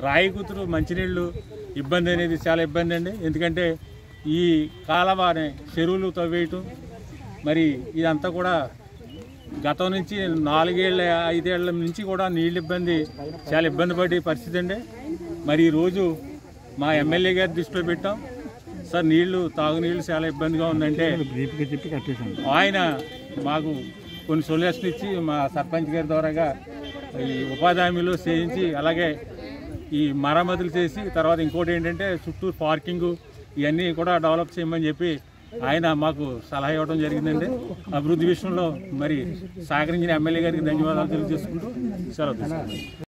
రాయికుతురు మంచినీళ్ళు ఇబ్బంది అనేది చాలా ఇబ్బంది అండి ఎందుకంటే ఈ కాలవారి చెరువులు తవ్వేయటం మరి ఇదంతా కూడా గతం నుంచి నాలుగేళ్ళ ఐదేళ్ల నుంచి కూడా నీళ్ళ ఇబ్బంది చాలా ఇబ్బంది పడే పరిస్థితి అండి మరి ఈరోజు మా ఎమ్మెల్యే గారి దృష్టిలో పెట్టాం సార్ నీళ్లు తాగునీళ్ళు చాలా ఇబ్బందిగా ఉందంటే బ్రీఫ్గా చెప్పి కట్టేసాను ఆయన మాకు కొన్ని సొల్యూషన్ ఇచ్చి మా సర్పంచ్ గారి ద్వారాగా ఈ ఉపాధి హామీలు చేయించి అలాగే ఈ మరమ్మతులు చేసి తర్వాత ఇంకోటి ఏంటంటే చుట్టూ పార్కింగ్ ఇవన్నీ కూడా డెవలప్ చేయమని చెప్పి ఆయన మాకు సలహా ఇవ్వడం జరిగిందండి అభివృద్ధి విషయంలో మరి సహకరించిన ఎమ్మెల్యే గారికి ధన్యవాదాలు తెలియజేసుకుంటూ సెలవు తీసుకుంటాం